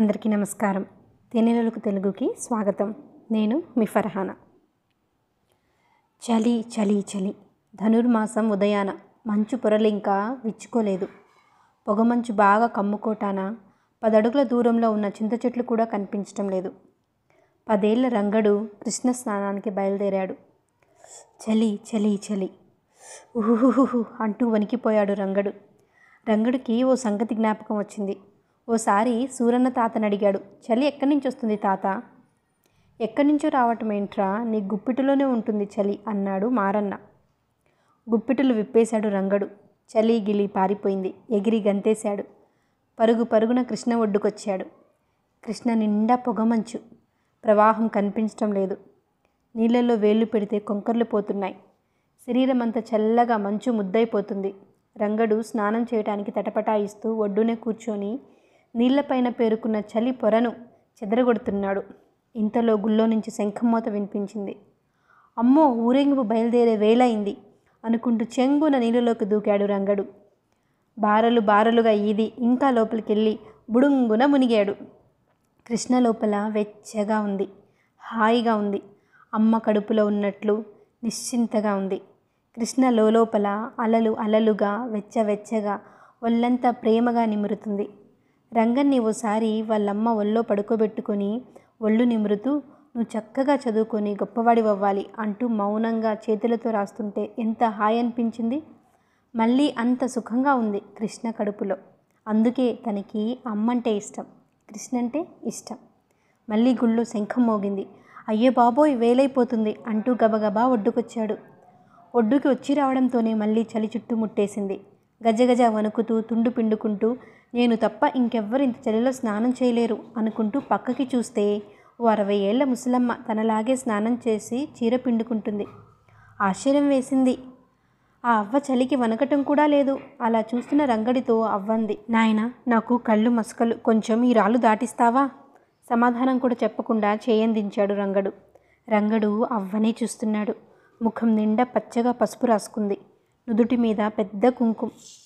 అందరికీ నమస్కారం తేనెలకు తెలుగుకి స్వాగతం నేను మీ ఫర్హానా చలి చలి చలి ధనుర్మాసం ఉదయాన మంచు పొరలింకా విచ్చుకోలేదు పొగమంచు బాగా కమ్ముకోటాన పదడుగుల దూరంలో ఉన్న చింత చెట్లు కూడా కనిపించటం లేదు పదేళ్ల రంగడు కృష్ణ స్నానానికి బయలుదేరాడు చలి చలి చలి ఊహుహుహు అంటూ వణికిపోయాడు రంగడు రంగడికి ఓ సంగతి జ్ఞాపకం వచ్చింది ఓసారి సూరన్న తాతని అడిగాడు చలి ఎక్కడి నుంచి వస్తుంది తాత ఎక్కడి నుంచో రావటం ఏంట్రా నీ గుప్పిటిలోనే ఉంటుంది చలి అన్నాడు మారన్న గుప్పిటులు విప్పేశాడు రంగడు చలి గిలి పారిపోయింది ఎగిరి గంతేశాడు పరుగు పరుగున కృష్ణ ఒడ్డుకొచ్చాడు కృష్ణ నిండా పొగమంచు ప్రవాహం కనిపించటం లేదు నీళ్ళల్లో వేళ్ళు పెడితే కొంకర్లు పోతున్నాయి శరీరం అంతా చల్లగా మంచు ముద్దైపోతుంది రంగడు స్నానం చేయటానికి తటపటాయిస్తూ ఒడ్డునే కూర్చొని నీళ్లపైన పేరుకున్న చలి పొరను చెదరగొడుతున్నాడు ఇంతలో గుళ్ళో నుంచి శంఖమోత వినిపించింది అమ్మో ఊరేగింపు బయలుదేరే వేళయింది అనుకుంటూ చెంగున నీళ్ళలోకి దూకాడు రంగడు బారలు బారలుగా ఈది ఇంకా లోపలికెళ్ళి బుడుంగున మునిగాడు కృష్ణ లోపల వెచ్చగా ఉంది హాయిగా ఉంది అమ్మ కడుపులో ఉన్నట్లు నిశ్చింతగా ఉంది కృష్ణ లోపల అలలు అలలుగా వెచ్చవెచ్చగా ఒళ్ళంతా ప్రేమగా నిమురుతుంది రంగన్ని ఓసారి వాళ్ళమ్మ ఒళ్ళో పడుకోబెట్టుకొని ఒళ్ళు నిమురుతూ నువ్వు చక్కగా చదువుకొని గొప్పవాడివ్వాలి అంటూ మౌనంగా చేతులతో రాస్తుంటే ఎంత హాయి అనిపించింది మళ్ళీ అంత సుఖంగా ఉంది కృష్ణ కడుపులో అందుకే తనకి అమ్మంటే ఇష్టం కృష్ణ అంటే ఇష్టం మళ్ళీ గుళ్ళు శంఖం మోగింది అయ్యే బాబోయ్ వేలైపోతుంది అంటూ గబగబా ఒడ్డుకొచ్చాడు ఒడ్డుకి వచ్చి రావడంతోనే మళ్ళీ చలి చుట్టూ ముట్టేసింది గజగజ వణుకుతూ తుండు పిండుకుంటూ నేను తప్ప ఇంకెవ్వరు ఇంత చలిలో స్నానం చేయలేరు అనుకుంటూ పక్కకి చూస్తే ఓ అరవై ఏళ్ల ముసలమ్మ తనలాగే స్నానం చేసి చీర పిండుకుంటుంది ఆశ్చర్యం వేసింది ఆ అవ్వ చలికి వనకటం కూడా లేదు అలా చూస్తున్న రంగడితో అవ్వంది నాయన నాకు కళ్ళు మసకలు కొంచెం ఈ రాళ్ళు దాటిస్తావా సమాధానం కూడా చెప్పకుండా చేయందించాడు రంగడు రంగడు అవ్వనే చూస్తున్నాడు ముఖం నిండా పచ్చగా పసుపు రాసుకుంది నుదుటి మీద పెద్ద కుంకుమ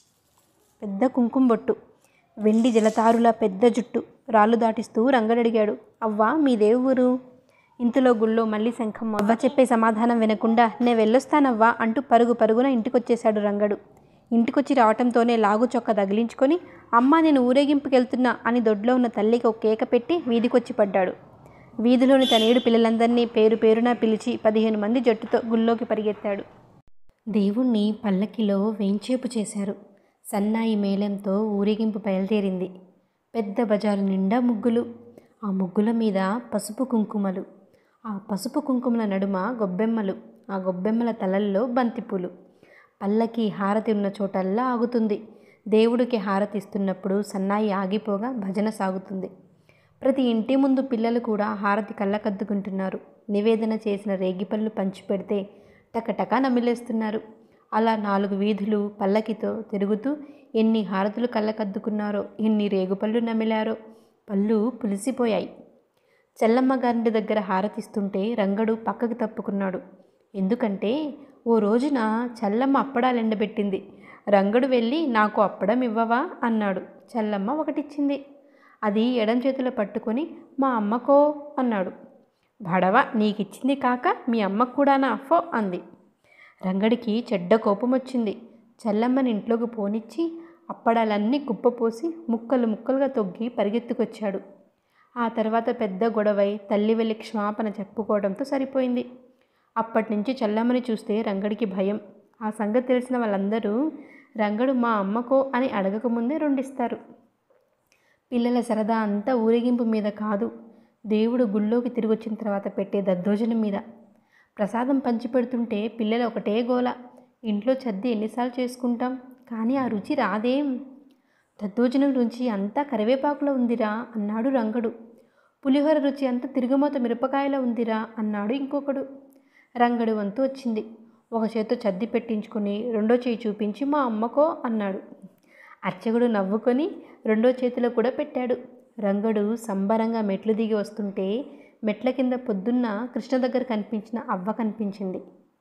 పెద్ద కుంకుమ బొట్టు వెండి జలతారుల పెద్ద జుట్టు రాళ్ళు దాటిస్తూ రంగడడిగాడు అవ్వా మీదే ఊరు ఇంతలో గుళ్ళో మళ్ళీ శంఖం అవ్వ చెప్పే సమాధానం వినకుండా నే వెళ్ళొస్తానవ్వా అంటూ పరుగు పరుగున ఇంటికొచ్చేశాడు రంగడు ఇంటికొచ్చి రావటంతోనే లాగు చొక్క తగిలించుకొని అమ్మ నేను ఊరేగింపుకెళ్తున్నా అని దొడ్లో ఉన్న తల్లికి ఒక కేక పెట్టి వీధికొచ్చి పడ్డాడు వీధిలోని తన ఏడు పిల్లలందరినీ పేరు పేరున పిలిచి పదిహేను మంది జట్టుతో గుళ్ళోకి పరిగెత్తాడు దేవుణ్ణి పల్లకిలో వేంచేపు చేశారు సన్నాయి మేళంతో ఊరేగింపు బయలుదేరింది పెద్ద బజారు నిండా ముగ్గులు ఆ ముగ్గుల మీద పసుపు కుంకుమలు ఆ పసుపు కుంకుమల నడుమ గొబ్బెమ్మలు ఆ గొబ్బెమ్మల తలల్లో బంతిపూలు పల్లకి హారతి ఉన్న చోటల్లా ఆగుతుంది దేవుడికి హారతి ఇస్తున్నప్పుడు సన్నాయి ఆగిపోగా భజన సాగుతుంది ప్రతి ఇంటి ముందు పిల్లలు కూడా హారతి కళ్ళకద్దుకుంటున్నారు నివేదన చేసిన రేగిపళ్ళు పంచిపెడితే టకటకా నమిలేస్తున్నారు అలా నాలుగు వీధులు పల్లకితో తిరుగుతూ ఎన్ని హారతులు కళ్ళకద్దుకున్నారో ఎన్ని రేగుపళ్ళు నమిలారో పళ్ళు పులిసిపోయాయి చెల్లమ్మ గారింటి దగ్గర హారతిస్తుంటే రంగడు పక్కకి తప్పుకున్నాడు ఎందుకంటే ఓ రోజున చల్లమ్మ అప్పడాలు ఎండబెట్టింది రంగడు వెళ్ళి నాకు అప్పడం ఇవ్వవా అన్నాడు చల్లమ్మ ఒకటిచ్చింది అది ఎడం చేతిలో పట్టుకొని మా అమ్మకో అన్నాడు భడవ నీకిచ్చింది కాక మీ అమ్మకు కూడానా ఫో అంది రంగడికి చెడ్డ కోపం వచ్చింది చల్లమ్మని ఇంట్లోకి పోనిచ్చి అప్పడాలన్నీ కుప్పపోసి ముక్కలు ముక్కలుగా తొగ్గి పరిగెత్తుకొచ్చాడు ఆ తర్వాత పెద్ద గొడవై తల్లి వెళ్ళి క్షమాపణ చెప్పుకోవడంతో సరిపోయింది అప్పటి నుంచి చల్లమ్మని చూస్తే రంగడికి భయం ఆ సంగతి తెలిసిన వాళ్ళందరూ రంగడు మా అమ్మకో అని అడగకముందే రెండిస్తారు పిల్లల సరదా అంతా ఊరేగింపు మీద కాదు దేవుడు గుళ్ళోకి తిరిగి వచ్చిన తర్వాత పెట్టే దద్దోజనం మీద ప్రసాదం పంచిపెడుతుంటే పిల్లలు ఒకటే గోల ఇంట్లో చద్ది ఎన్నిసార్లు చేసుకుంటాం కానీ ఆ రుచి రాదేం దద్దోజనం రుచి అంతా కరివేపాకులో ఉందిరా అన్నాడు రంగడు పులిహోర రుచి అంతా తిరుగుమోత మిరపకాయలో ఉందిరా అన్నాడు ఇంకొకడు రంగడు వంతు వచ్చింది ఒక చేత్తో చద్ది పెట్టించుకొని రెండో చేయి చూపించి మా అమ్మకో అన్నాడు అర్చకుడు నవ్వుకొని రెండో చేతిలో కూడా పెట్టాడు రంగడు సంబరంగా మెట్లు దిగి వస్తుంటే మెట్ల కింద పొద్దున్న కృష్ణ దగ్గర కనిపించిన అవ్వ కనిపించింది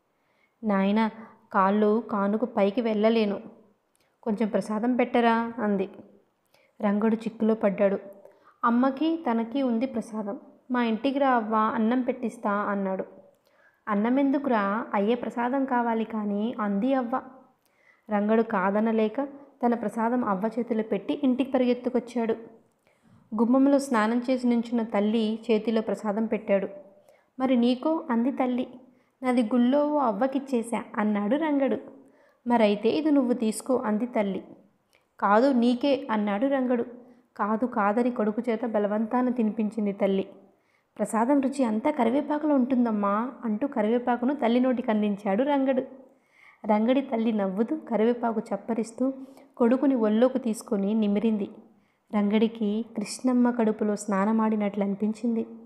నాయన కాళ్ళు కానుకు పైకి వెళ్ళలేను కొంచెం ప్రసాదం పెట్టరా అంది రంగడు చిక్కులో పడ్డాడు అమ్మకి తనకి ఉంది ప్రసాదం మా ఇంటికి రా అవ్వ అన్నం పెట్టిస్తా అన్నాడు అన్నం ఎందుకురా అయ్యే ప్రసాదం కావాలి కానీ అంది అవ్వ రంగడు కాదనలేక తన ప్రసాదం అవ్వ చేతిలో పెట్టి ఇంటికి పరిగెత్తుకొచ్చాడు గుమ్మంలో స్నానం చేసి నించున్న తల్లి చేతిలో ప్రసాదం పెట్టాడు మరి నీకో అంది తల్లి నాది గుళ్ళో ఓ అవ్వకిచ్చేశా అన్నాడు రంగడు మరైతే ఇది నువ్వు తీసుకో అంది తల్లి కాదు నీకే అన్నాడు రంగడు కాదు కాదని కొడుకు చేత బలవంతాన తినిపించింది తల్లి ప్రసాదం రుచి అంతా కరివేపాకులో ఉంటుందమ్మా అంటూ కరివేపాకును తల్లి నోటికి అందించాడు రంగడు రంగడి తల్లి నవ్వుతూ కరివేపాకు చప్పరిస్తూ కొడుకుని ఒళ్ళోకి తీసుకొని నిమిరింది రంగడికి కృష్ణమ్మ కడుపులో స్నానమాడినట్లు అనిపించింది